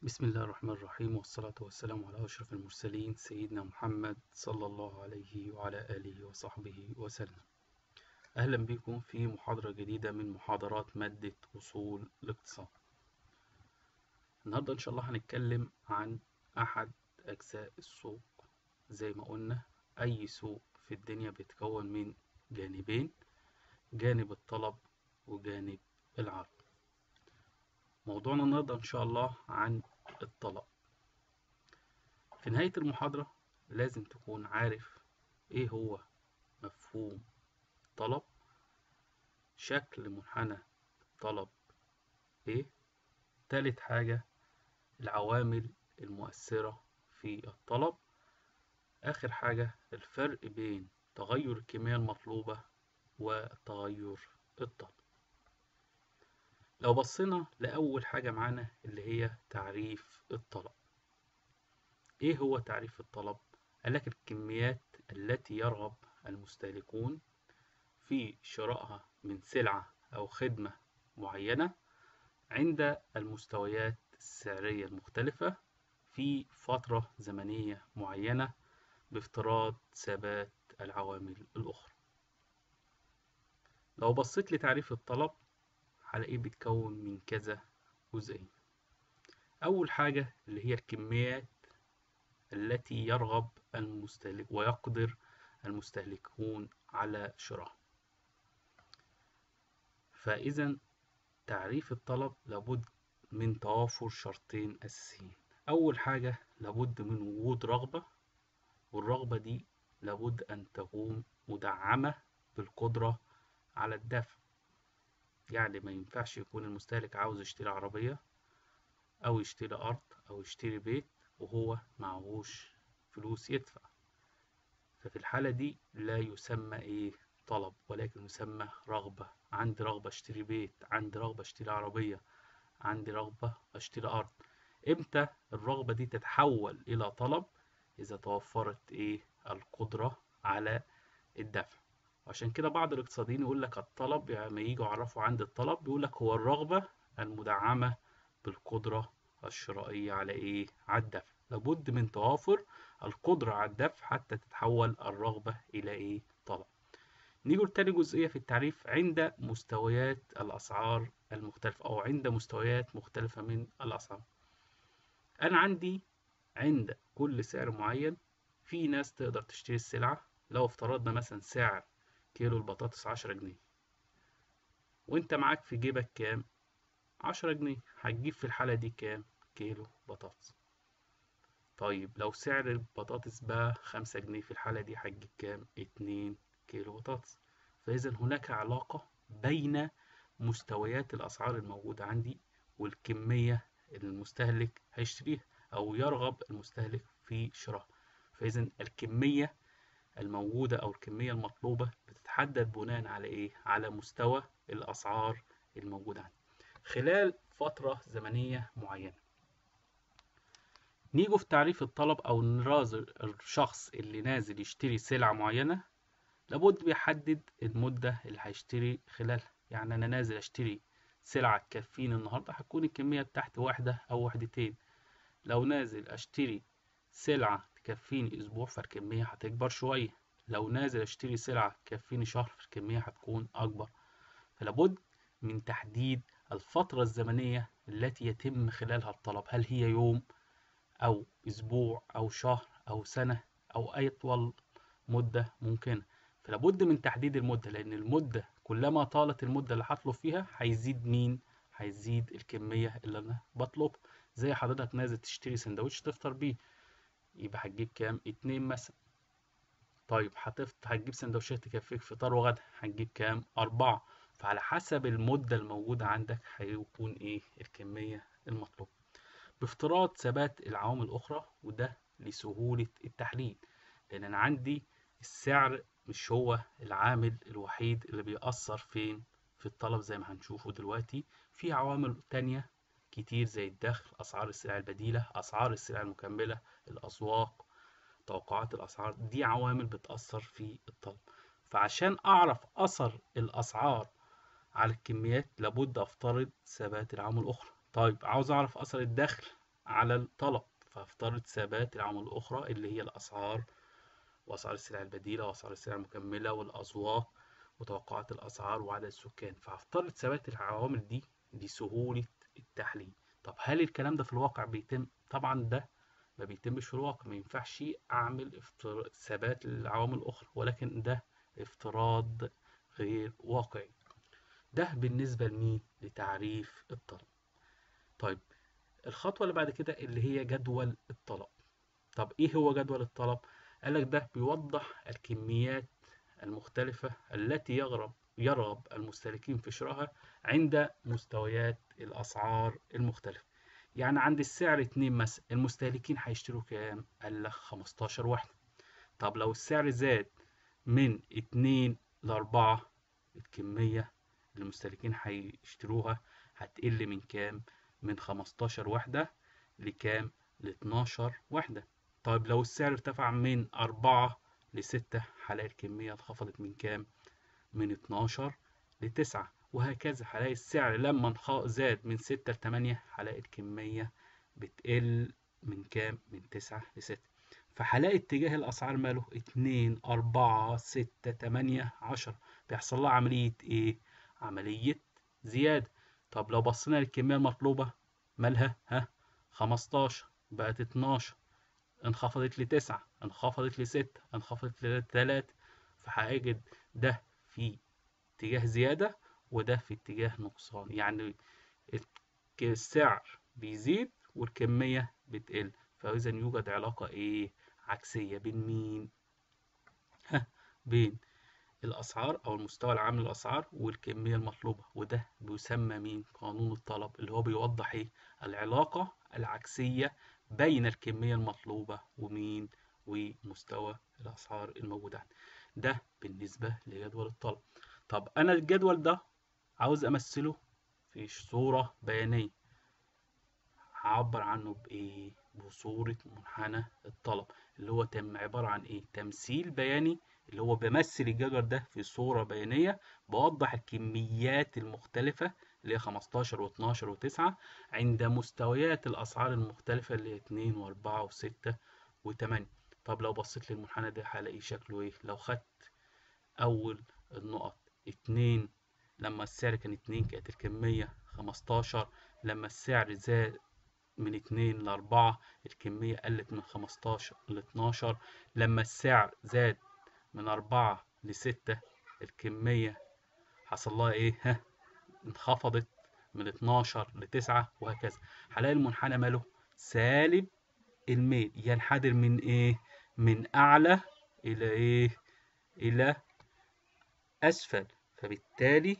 بسم الله الرحمن الرحيم والصلاة والسلام على أشرف المرسلين سيدنا محمد صلى الله عليه وعلى آله وصحبه وسلم أهلا بكم في محاضرة جديدة من محاضرات مادة أصول الاقتصاد النهاردة إن شاء الله هنتكلم عن أحد أجزاء السوق زي ما قلنا أي سوق في الدنيا بيتكون من جانبين جانب الطلب وجانب العرض موضوعنا النهاردة إن شاء الله عن الطلب في نهاية المحاضرة لازم تكون عارف إيه هو مفهوم طلب شكل منحنى طلب إيه تالت حاجة العوامل المؤثرة في الطلب آخر حاجة الفرق بين تغير الكمية المطلوبة وتغير الطلب لو بصينا لأول حاجة معانا اللي هي تعريف الطلب إيه هو تعريف الطلب؟ قالك الكميات التي يرغب المستهلكون في شرائها من سلعة أو خدمة معينة عند المستويات السعرية المختلفة في فترة زمنية معينة بافتراض ثبات العوامل الأخرى لو بصيت لتعريف الطلب هلاقيه بيتكون من كذا جزئين أول حاجة اللي هي الكميات التي يرغب المستهلك ويقدر المستهلكون على شرائها فإذا تعريف الطلب لابد من توافر شرطين أساسيين أول حاجة لابد من وجود رغبة والرغبة دي لابد أن تكون مدعمة بالقدرة على الدفع يعني ما ينفعش يكون المستهلك عاوز يشتري عربية أو يشتري أرض أو يشتري بيت وهو معهوش فلوس يدفع ففي الحالة دي لا يسمى إيه طلب ولكن يسمى رغبة عندي رغبة اشتري بيت عندي رغبة اشتري عربية عندي رغبة اشتري أرض إمتى الرغبة دي تتحول إلى طلب إذا توفرت إيه القدرة على الدفع وعشان كده بعض الاقتصاديين يقول لك الطلب يعني لما يجوا يعرفوا عند الطلب بيقول لك هو الرغبة المدعمة بالقدرة الشرائية على إيه؟ على الدفع لابد من توافر القدرة على الدفع حتى تتحول الرغبة إلى إيه؟ طلب نيجي لتاني جزئية في التعريف عند مستويات الأسعار المختلفة أو عند مستويات مختلفة من الأسعار أنا عندي عند كل سعر معين في ناس تقدر تشتري السلعة لو افترضنا مثلا سعر كيلو البطاطس عشرة جنيه وانت معاك في جيبك كام عشرة جنيه هتجيب في الحالة دي كام كيلو بطاطس طيب لو سعر البطاطس بقى خمسة جنيه في الحالة دي هتجيب كام اتنين كيلو بطاطس فإذا هناك علاقة بين مستويات الأسعار الموجودة عندي والكمية اللي المستهلك هيشتريها أو يرغب المستهلك في شراء فإذا الكمية الموجودة أو الكمية المطلوبة بتتحدد بناء على إيه؟ على مستوى الأسعار الموجودة عندي خلال فترة زمنية معينة نيجوا في تعريف الطلب أو نرازل الشخص اللي نازل يشتري سلعة معينة لابد بيحدد المدة اللي هيشتري خلالها يعني أنا نازل أشتري سلعة تكفيني النهاردة هتكون الكمية بتاعتي واحدة أو وحدتين لو نازل أشتري سلعة تكفيني أسبوع فالكمية هتكبر شوية لو نازل أشتري سلعة تكفيني شهر فالكمية هتكون أكبر فلابد من تحديد الفترة الزمنية التي يتم خلالها الطلب هل هي يوم أو أسبوع أو شهر أو سنة أو أي طول مدة ممكنة فلابد من تحديد المدة لأن المدة كلما طالت المدة اللي هطلب فيها هيزيد مين؟ هيزيد الكمية اللي أنا بطلبها زي حضرتك نازل تشتري سندوتش تفطر بيه يبقى هتجيب كام؟ اتنين مثلا طيب هتفت هتجيب سندوتشات تكفيك فطار وغدا هتجيب كام؟ أربعة فعلى حسب المدة الموجودة عندك هيكون إيه الكمية المطلوبة بافتراض ثبات العوامل الأخرى وده لسهولة التحليل لأن أنا عندي السعر مش هو العامل الوحيد اللي بيأثر فين في الطلب زي ما هنشوفه دلوقتي في عوامل تانية كتير زي الدخل أسعار السلع البديلة أسعار السلع المكملة الأسواق توقعات الأسعار دي عوامل بتأثر في الطلب فعشان أعرف أثر الأسعار على الكميات لابد أفترض ثبات العوامل الأخرى طيب عاوز أعرف أثر الدخل على الطلب فافترض ثبات العوامل الأخرى اللي هي الأسعار وأسعار السلع البديلة وأسعار السلع المكملة والأذواق وتوقعات الأسعار وعدد السكان فافترض ثبات العوامل دي لسهولة التحليل طب هل الكلام ده في الواقع بيتم؟ طبعا ده ما بيتمش في الواقع ما ينفعش أعمل افتر... ثبات للعوامل الأخرى ولكن ده افتراض غير واقعي ده بالنسبة لمين؟ لتعريف الطلب طيب الخطوة اللي بعد كده اللي هي جدول الطلب طب ايه هو جدول الطلب؟ قالك ده بيوضح الكميات المختلفة التي يغرب يرغب المستهلكين في شرائها عند مستويات الأسعار المختلفة يعني عند السعر 2 مثلا المستهلكين هيشتروا كام؟ قال لك 15 واحدة طب لو السعر زاد من 2 ل 4 الكمية اللي المستهلكين هيشتروها هتقل من كام؟ من 15 وحدة لكام؟ ل 12 وحدة طيب لو السعر ارتفع من 4 ل 6 هلاقي الكمية انخفضت من كام؟ من 12 ل 9 وهكذا هلاقي السعر لما زاد من 6 ل 8 هلاقي الكمية بتقل من كام؟ من 9 ل 6 فهلاقي اتجاه الأسعار ماله 2 4 6 8 10 بيحصل لها عملية إيه؟ عملية زيادة طب لو بصينا للكمية المطلوبة مالها؟ ها؟ 15 بقت 12 انخفضت لتسعة انخفضت لستة انخفضت لتلاتة فهجد ده في اتجاه زيادة وده في اتجاه نقصان يعني السعر بيزيد والكمية بتقل فإذا يوجد علاقة إيه عكسية بين مين؟ ها بين الأسعار أو المستوى العام للأسعار والكمية المطلوبة وده بيسمى مين؟ قانون الطلب اللي هو بيوضح إيه؟ العلاقة العكسية بين الكمية المطلوبة ومين؟ ومستوى الأسعار الموجودة ده بالنسبة لجدول الطلب طب أنا الجدول ده عاوز أمثله في صورة بيانية هعبر عنه بإيه؟ بصورة منحنى الطلب اللي هو تم عبارة عن إيه؟ تمثيل بياني اللي هو بمثل الجدول ده في صورة بيانية بوضح الكميات المختلفة اللي هي 15 و12 و9 عند مستويات الأسعار المختلفة اللي هي 2 و4 و6 و8 طب لو بصيت للمنحنى ده هلاقي شكله ايه لو خدت أول النقط 2 لما السعر كان 2 كانت الكمية 15 لما السعر زاد من 2 ل 4 الكمية قلت من 15 ل 12 لما السعر زاد من 4 ل 6 الكمية حصل لها ايه ها انخفضت من 12 ل 9 وهكذا هلاقي المنحنى ماله سالب الميل ينحدر من ايه من اعلى الى ايه الى اسفل فبالتالي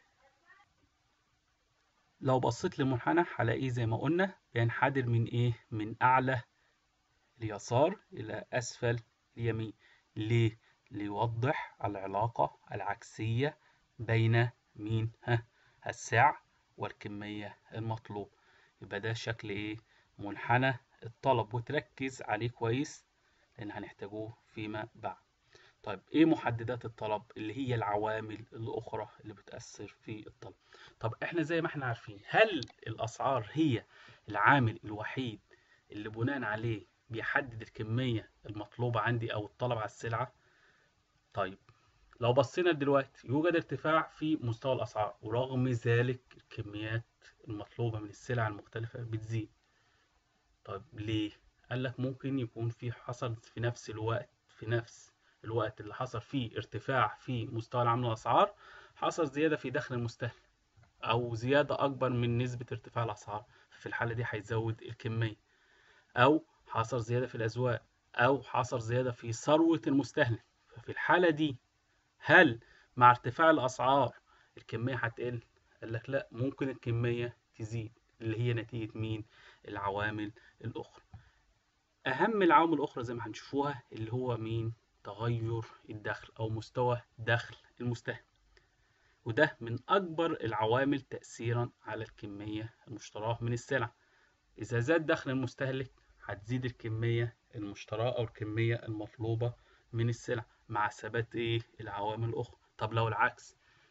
لو بصيت للمنحنى هلاقيه زي ما قلنا بينحدر من ايه من اعلى اليسار الى اسفل اليمين ليه ليوضح العلاقة العكسية بين مين ها السعر والكمية المطلوب يبقى ده شكل ايه منحنى الطلب وتركز عليه كويس لان هنحتاجوه فيما بعد طيب ايه محددات الطلب اللي هي العوامل الاخرى اللي بتأثر في الطلب طب احنا زي ما احنا عارفين هل الاسعار هي العامل الوحيد اللي بناء عليه بيحدد الكمية المطلوبة عندي او الطلب على السلعة طيب لو بصينا دلوقتي يوجد ارتفاع في مستوى الأسعار ورغم ذلك الكميات المطلوبة من السلع المختلفة بتزيد طيب ليه؟ قال لك ممكن يكون في حصل في نفس الوقت في نفس الوقت اللي حصل فيه ارتفاع في مستوى العمل الأسعار حصل زيادة في دخل المستهلك أو زيادة أكبر من نسبة ارتفاع الأسعار في الحالة دي هيزود الكمية أو حصل زيادة في الأزواج أو حصل زيادة في ثروة المستهلك ففي الحالة دي هل مع ارتفاع الأسعار الكمية هتقل؟ قال لك لا ممكن الكمية تزيد اللي هي نتيجة مين؟ العوامل الأخرى أهم العوامل الأخرى زي ما هنشوفوها اللي هو مين؟ تغير الدخل أو مستوى دخل المستهلك وده من أكبر العوامل تأثيرا على الكمية المشتراة من السلع إذا زاد دخل المستهلك هتزيد الكمية المشتراة أو الكمية المطلوبة من السلع مع ثبات ايه العوامل الاخرى طب لو العكس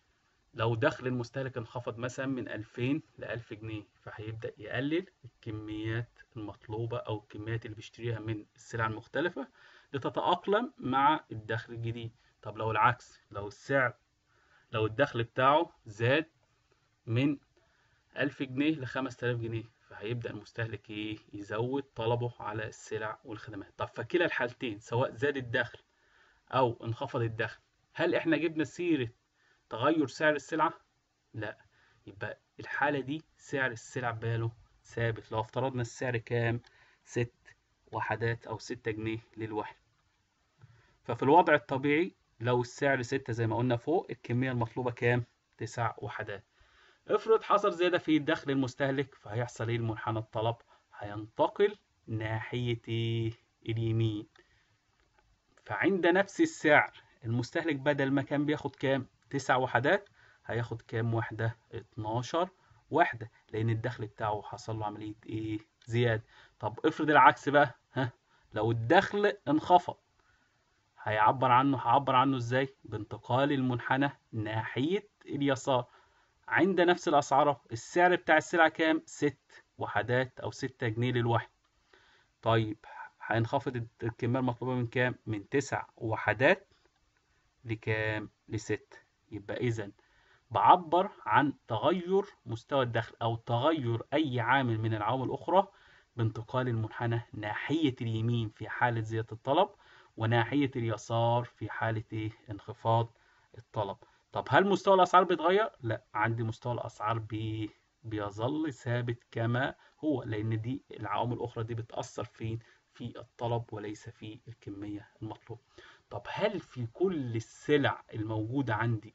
لو دخل المستهلك انخفض مثلا من 2000 ل 1000 جنيه فهيبدأ يقلل الكميات المطلوبة أو الكميات اللي بيشتريها من السلع المختلفة لتتأقلم مع الدخل الجديد طب لو العكس لو السعر لو الدخل بتاعه زاد من 1000 جنيه ل 5000 جنيه فهيبدأ المستهلك ايه يزود طلبه على السلع والخدمات طب فكلا الحالتين سواء زاد الدخل أو انخفض الدخل هل احنا جبنا سيرة تغير سعر السلعة؟ لا يبقى الحالة دي سعر السلع باله ثابت لو افترضنا السعر كام؟ ست وحدات أو ستة جنيه للوحدة ففي الوضع الطبيعي لو السعر ستة زي ما قلنا فوق الكمية المطلوبة كام؟ تسع وحدات افرض حصل زيادة في دخل المستهلك فهيحصل ايه المنحنى الطلب؟ هينتقل ناحية ايه؟ اليمين فعند نفس السعر المستهلك بدل ما كان بياخد كام؟ تسع وحدات هياخد كام وحدة؟ 12 وحدة لأن الدخل بتاعه حصل له عملية إيه؟ زيادة. طب افرض العكس بقى ها لو الدخل انخفض هيعبر عنه هعبر عنه ازاي؟ بانتقال المنحنى ناحية اليسار. عند نفس الأسعار السعر بتاع السلعة كام؟ ست وحدات أو ستة جنيه للوحدة. طيب هينخفض الكمية المطلوبة من كام؟ من تسع وحدات لكام؟ لستة يبقى إذا بعبر عن تغير مستوى الدخل أو تغير أي عامل من العوامل الأخرى بانتقال المنحنى ناحية اليمين في حالة زيادة الطلب وناحية اليسار في حالة إيه؟ انخفاض الطلب طب هل مستوى الأسعار بيتغير؟ لا عندي مستوى الأسعار بي... بيظل ثابت كما هو لأن دي العوامل الأخرى دي بتأثر فين؟ في الطلب وليس في الكمية المطلوبة طب هل في كل السلع الموجودة عندي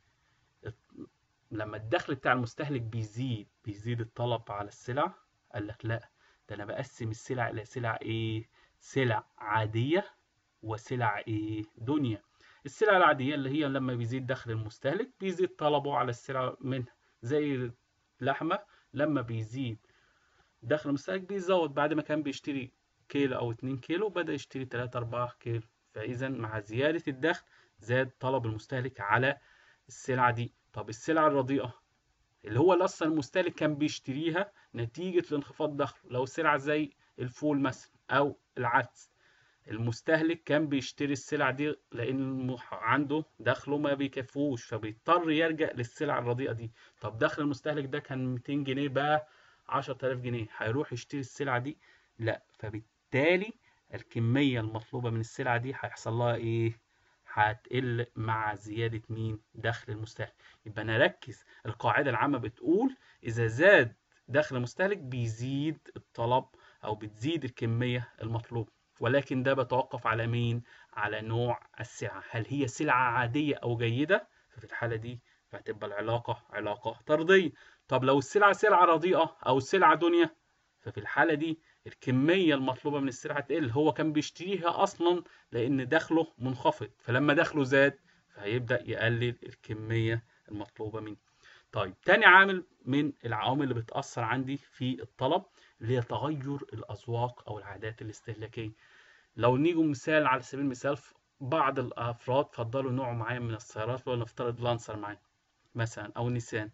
لما الدخل بتاع المستهلك بيزيد بيزيد الطلب على السلع قال لك لا ده انا بقسم السلع الى سلع ايه سلع عادية وسلع ايه دنيا السلع العادية اللي هي لما بيزيد دخل المستهلك بيزيد طلبه على السلع منها زي اللحمة لما بيزيد دخل المستهلك بيزود بعد ما كان بيشتري كيلو او 2 كيلو بدأ يشتري 3 4 كيلو فاذا مع زيادة الدخل زاد طلب المستهلك على السلعة دي طب السلع الرديئة اللي هو اصلا المستهلك كان بيشتريها نتيجة لانخفاض دخله لو سلعة زي الفول مثلا او العدس المستهلك كان بيشتري السلع دي لان عنده دخله ما بيكفوش فبيضطر يلجأ للسلع الرديئة دي طب دخل المستهلك ده كان 200 جنيه بقى 10000 جنيه هيروح يشتري السلعة دي لا فبالتالي الكمية المطلوبة من السلعة دي هيحصل لها ايه هتقل مع زيادة مين دخل المستهلك يبقى نركز القاعدة العامة بتقول إذا زاد دخل المستهلك بيزيد الطلب أو بتزيد الكمية المطلوبة ولكن ده بتوقف على مين على نوع السلعة هل هي سلعة عادية أو جيدة ففي الحالة دي فهتبقى العلاقة علاقة طردية طب لو السلعة سلعة رديئة أو سلعة دنيا ففي الحالة دي الكمية المطلوبة من السلعة تقل هو كان بيشتريها أصلا لأن دخله منخفض فلما دخله زاد فهيبدأ يقلل الكمية المطلوبة منه طيب تاني عامل من العوامل اللي بتأثر عندي في الطلب اللي هي تغير الأذواق أو العادات الاستهلاكية لو نيجي مثال على سبيل المثال بعض الأفراد فضلوا نوع معين من السيارات لو نفترض لانسر معين مثلا أو نيسان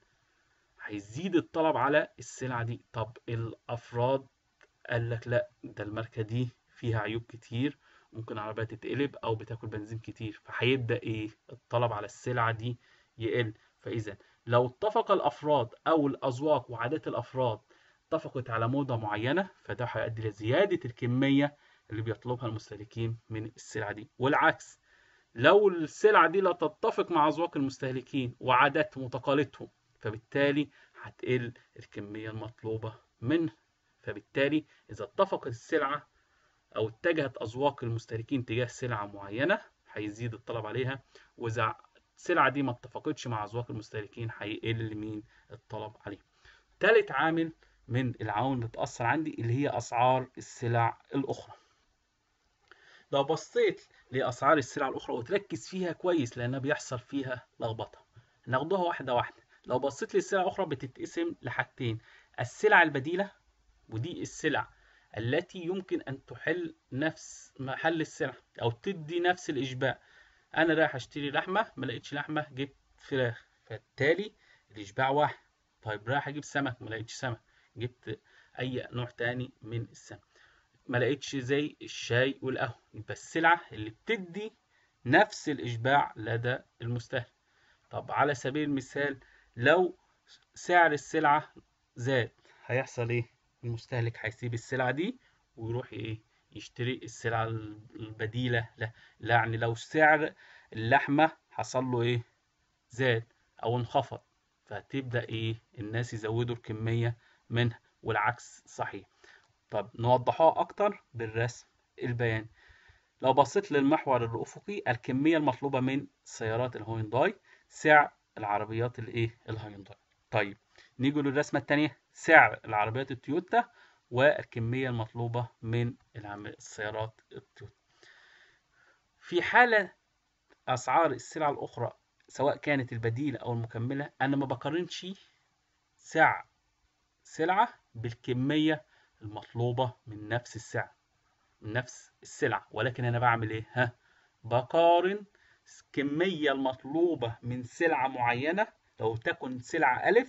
هيزيد الطلب على السلعة دي طب الأفراد قال لك لا ده الماركة دي فيها عيوب كتير ممكن العربية تتقلب أو بتاكل بنزين كتير فهيبدأ إيه الطلب على السلعة دي يقل فإذا لو اتفق الأفراد أو الأذواق وعادات الأفراد اتفقت على موضة معينة فده هيؤدي لزيادة الكمية اللي بيطلبها المستهلكين من السلعة دي والعكس لو السلعة دي لا تتفق مع أذواق المستهلكين وعاداتهم وتقاليدهم فبالتالي هتقل الكمية المطلوبة منه فبالتالي إذا اتفقت السلعة أو اتجهت أذواق المستهلكين تجاه سلعة معينة هيزيد الطلب عليها وإذا السلعة دي ما اتفقتش مع أذواق المستهلكين هيقل من الطلب عليها. تالت عامل من العوامل اللي بتأثر عندي اللي هي أسعار السلع الأخرى. لو بصيت لأسعار السلع الأخرى وتركز فيها كويس لأنها بيحصل فيها لخبطة. ناخدوها واحدة واحدة. لو بصيت للسلع الأخرى بتتقسم لحاجتين السلع البديلة ودي السلع التي يمكن أن تحل نفس محل السلع أو تدي نفس الإشباع أنا رايح أشتري لحمة ما لقيتش لحمة جبت فراخ فبالتالي الاشباع واحد طيب رايح اجيب سمك ما لقيتش سمك جبت اي نوع تاني من السمك ما لقيتش زي الشاي والقهوه يبقى السلعه اللي بتدي نفس الاشباع لدى المستهلك طب على سبيل المثال لو سعر السلعه زاد هيحصل ايه المستهلك هيسيب السلعه دي ويروح ايه يشتري السلعه البديله لا لا يعني لو سعر اللحمه حصل له ايه زاد او انخفض فتبدا ايه الناس يزودوا الكميه منها والعكس صحيح طب نوضحها اكتر بالرسم البياني لو بصيت للمحور الافقي الكميه المطلوبه من سيارات الهوينداي سعر العربيات الايه الهوينداي طيب نيجي للرسمه الثانيه سعر العربيات التويوتا والكميه المطلوبه من السيارات التويوتا في حاله اسعار السلع الاخرى سواء كانت البديله او المكمله انا ما بقارنش سعر سلعه بالكميه المطلوبه من نفس السعر من نفس السلعه ولكن انا بعمل ايه ها بقارن الكميه المطلوبه من سلعه معينه لو تكن سلعه الف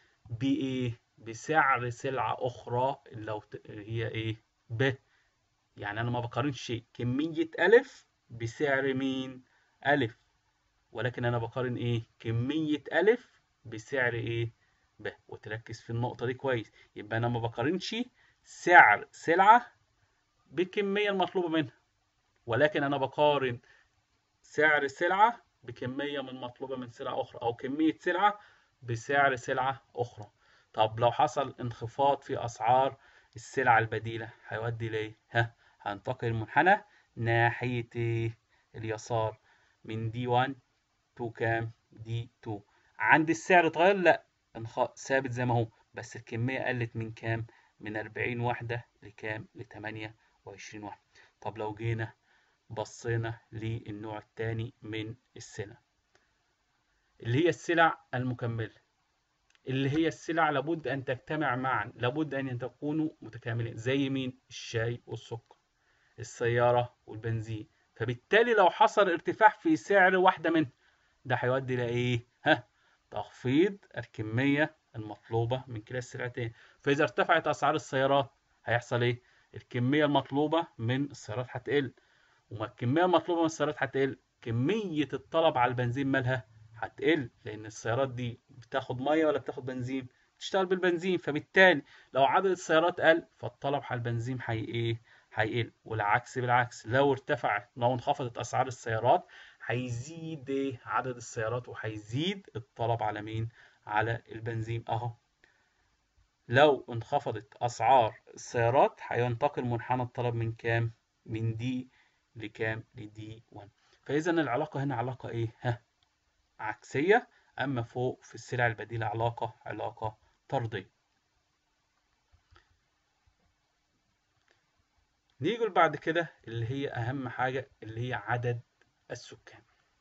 بايه بسعر سلعه اخرى لو هي ايه ب يعني انا ما بقارنش كميه الف بسعر مين الف ولكن انا بقارن ايه كميه الف بسعر ايه ب وتركز في النقطه دي كويس يبقى انا ما بقارنش سعر سلعه بالكميه المطلوبه منها ولكن انا بقارن سعر سلعه بكميه من مطلوبه من سلعه اخرى او كميه سلعه بسعر سلعه اخرى طب لو حصل انخفاض في اسعار السلع البديله هيودي ليه ها هنتقل المنحنى ناحيه ايه اليسار من دي 1 تو كام دي 2 عند السعر اتغير لا ثابت زي ما هو بس الكميه قلت من كام من 40 وحده لكام ل 28 وحده طب لو جينا بصينا للنوع الثاني من السلع اللي هي السلع المكمله اللي هي السلع لابد ان تجتمع معا لابد ان تكونوا متكاملين زي مين الشاي والسكر السياره والبنزين فبالتالي لو حصل ارتفاع في سعر واحده منهم ده هيؤدي الى ايه ها تخفيض الكميه المطلوبه من كلا السلعتين فاذا ارتفعت اسعار السيارات هيحصل ايه الكميه المطلوبه من السيارات هتقل وما الكميه المطلوبه من السيارات هتقل كميه الطلب على البنزين مالها هتقل لان السيارات دي بتاخد ميه ولا بتاخد بنزين بتشتغل بالبنزين فبالتالي لو عدد السيارات قل فالطلب على البنزين هي ايه هيقل والعكس بالعكس لو ارتفعت لو انخفضت اسعار السيارات هيزيد ايه عدد السيارات وهيزيد الطلب على مين على البنزين اهو لو انخفضت اسعار السيارات هينتقل منحنى الطلب من كام من دي لكام لدي 1 فاذا العلاقه هنا علاقه ايه ها عكسيه اما فوق في السلع البديله علاقه علاقه طرديه نيجي بعد كده اللي هي اهم حاجه اللي هي عدد السكان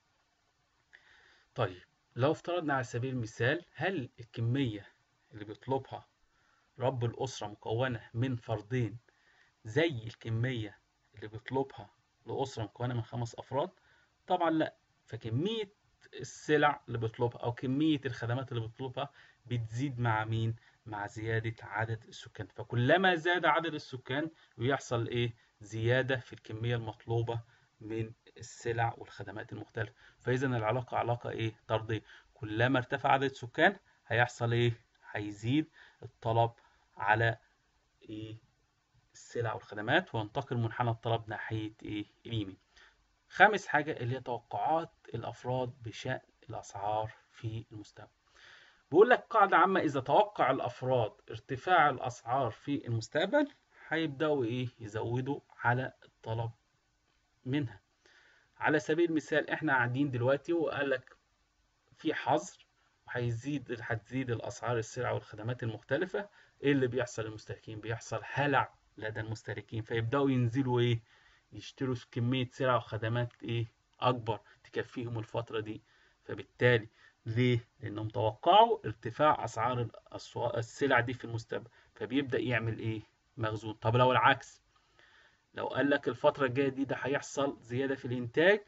طيب لو افترضنا على سبيل المثال هل الكميه اللي بيطلبها رب الاسره مكونه من فردين زي الكميه اللي بيطلبها لاسره مكونه من خمس افراد طبعا لا فكميه السلع اللي بيطلبها او كميه الخدمات اللي بيطلبها بتزيد مع مين مع زيادة عدد السكان فكلما زاد عدد السكان بيحصل ايه زيادة في الكمية المطلوبة من السلع والخدمات المختلفة فإذا العلاقة علاقة ايه طردية كلما ارتفع عدد السكان هيحصل ايه هيزيد الطلب على ايه السلع والخدمات وينتقل منحنى الطلب ناحية ايه اليمين خامس حاجة اللي هي توقعات الأفراد بشأن الأسعار في المستقبل بيقول لك قاعدة عامة إذا توقع الأفراد ارتفاع الأسعار في المستقبل هيبدأوا إيه يزودوا على الطلب منها على سبيل المثال إحنا قاعدين دلوقتي وقال لك في حظر وهيزيد هتزيد الأسعار السلع والخدمات المختلفة إيه اللي بيحصل للمستهلكين بيحصل هلع لدى المستهلكين فيبدأوا ينزلوا إيه يشتروا كمية سلع وخدمات إيه أكبر تكفيهم الفترة دي فبالتالي ليه؟ لأنهم توقعوا ارتفاع أسعار السلع دي في المستقبل فبيبدأ يعمل إيه؟ مخزون طب لو العكس لو قال لك الفترة الجاية دي ده هيحصل زيادة في الإنتاج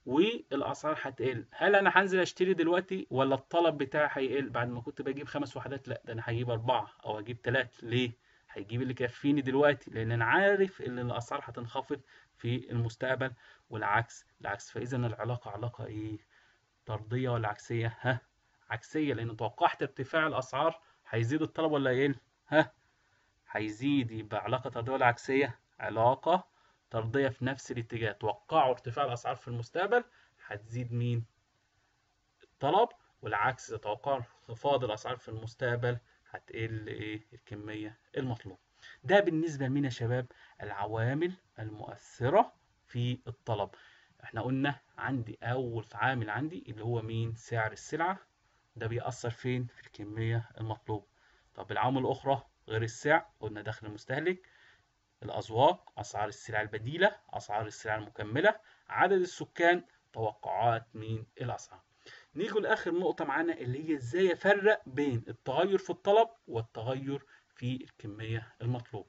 والاسعار هتقل هل انا هنزل اشتري دلوقتي ولا الطلب بتاعي هيقل بعد ما كنت بجيب خمس وحدات لا ده انا هجيب اربعه او هجيب ثلاثه ليه هيجيب اللي يكفيني دلوقتي لان انا عارف ان الاسعار هتنخفض في المستقبل والعكس العكس فاذا العلاقه علاقه ايه طرديه ولا عكسيه ها عكسيه لان توقعت ارتفاع الاسعار هيزيد الطلب ولا يقل ها هيزيد يبقى علاقه طرديه ولا عكسيه علاقه طرديه في نفس الاتجاه توقعوا ارتفاع الاسعار في المستقبل هتزيد مين الطلب والعكس تتوقع انخفاض الاسعار في المستقبل هتقل ايه الكميه المطلوبه ده بالنسبه لمين يا شباب العوامل المؤثره في الطلب احنا قلنا عندي اول عامل عندي اللي هو مين سعر السلعه ده بيأثر فين في الكميه المطلوبه طب العوامل الاخرى غير السعر قلنا دخل المستهلك الأذواق أسعار السلع البديلة أسعار السلع المكملة عدد السكان توقعات مين الأسعار نيجي لآخر نقطة معانا اللي هي إزاي أفرق بين التغير في الطلب والتغير في الكمية المطلوبة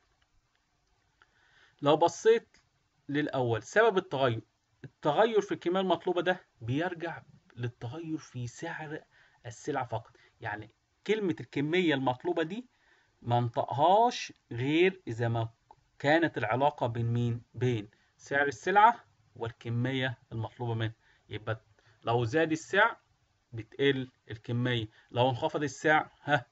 لو بصيت للأول سبب التغير التغير في الكمية المطلوبة ده بيرجع للتغير في سعر السلع فقط يعني كلمة الكمية المطلوبة دي ما انطقهاش غير إذا ما كانت العلاقة بين مين؟ بين سعر السلعة والكمية المطلوبة منها يبقى لو زاد السعر بتقل الكمية لو انخفض السعر ها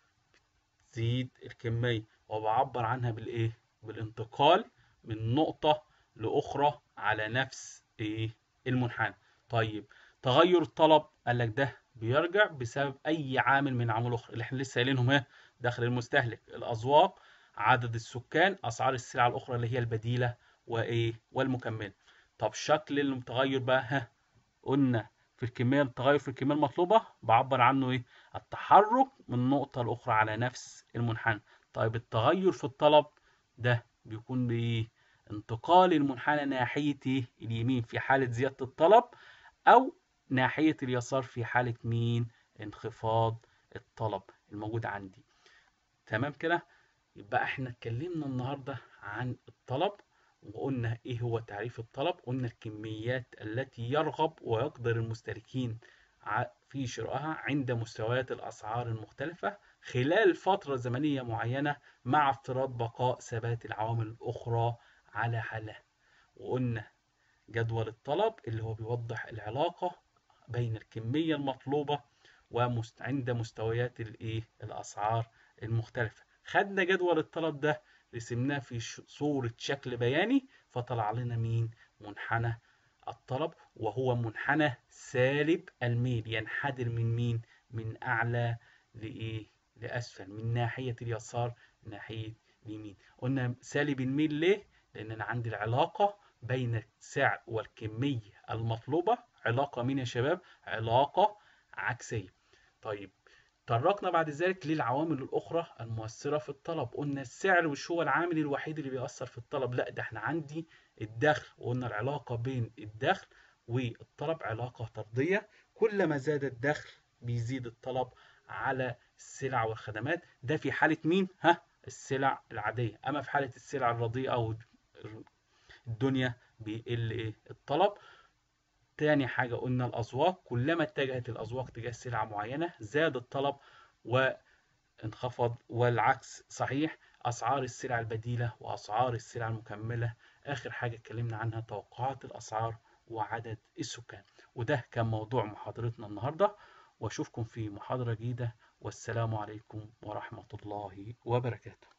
بتزيد الكمية وبعبر عنها بالإيه؟ بالانتقال من نقطة لأخرى على نفس إيه؟ المنحنى طيب تغير الطلب قال لك ده بيرجع بسبب أي عامل من عوامل أخرى اللي احنا لسه قايلينهم ايه؟ دخل المستهلك الأذواق عدد السكان اسعار السلع الاخرى اللي هي البديله وايه والمكمله طب شكل المتغير بقى ها قلنا في الكميه التغير في الكميه المطلوبه بعبر عنه ايه التحرك من نقطه لاخرى على نفس المنحنى طيب التغير في الطلب ده بيكون بايه انتقال المنحنى ناحيه ايه اليمين في حاله زياده الطلب او ناحيه اليسار في حاله مين انخفاض الطلب الموجود عندي تمام كده يبقى احنا اتكلمنا النهارده عن الطلب وقلنا ايه هو تعريف الطلب قلنا الكميات التي يرغب ويقدر المستهلكين في شرائها عند مستويات الاسعار المختلفه خلال فتره زمنيه معينه مع افتراض بقاء ثبات العوامل الاخرى على حالها وقلنا جدول الطلب اللي هو بيوضح العلاقه بين الكميه المطلوبه وعند مستويات الايه الاسعار المختلفه خدنا جدول الطلب ده رسمناه في صورة شكل بياني فطلع لنا مين منحنى الطلب وهو منحنى سالب الميل ينحدر من مين من أعلى لإيه لأسفل من ناحية اليسار ناحية اليمين قلنا سالب الميل ليه لأن أنا عندي العلاقة بين السعر والكمية المطلوبة علاقة مين يا شباب علاقة عكسية طيب تطرقنا بعد ذلك للعوامل الأخرى المؤثرة في الطلب قلنا السعر مش هو العامل الوحيد اللي بيأثر في الطلب لا ده احنا عندي الدخل وقلنا العلاقة بين الدخل والطلب علاقة طردية كلما زاد الدخل بيزيد الطلب على السلع والخدمات ده في حالة مين؟ ها السلع العادية أما في حالة السلع الرديئة أو الدنيا بيقل إيه الطلب تاني حاجة قلنا الأذواق كلما اتجهت الأذواق تجاه سلعة معينة زاد الطلب وانخفض والعكس صحيح أسعار السلع البديلة وأسعار السلع المكملة آخر حاجة اتكلمنا عنها توقعات الأسعار وعدد السكان وده كان موضوع محاضرتنا النهاردة وأشوفكم في محاضرة جديدة والسلام عليكم ورحمة الله وبركاته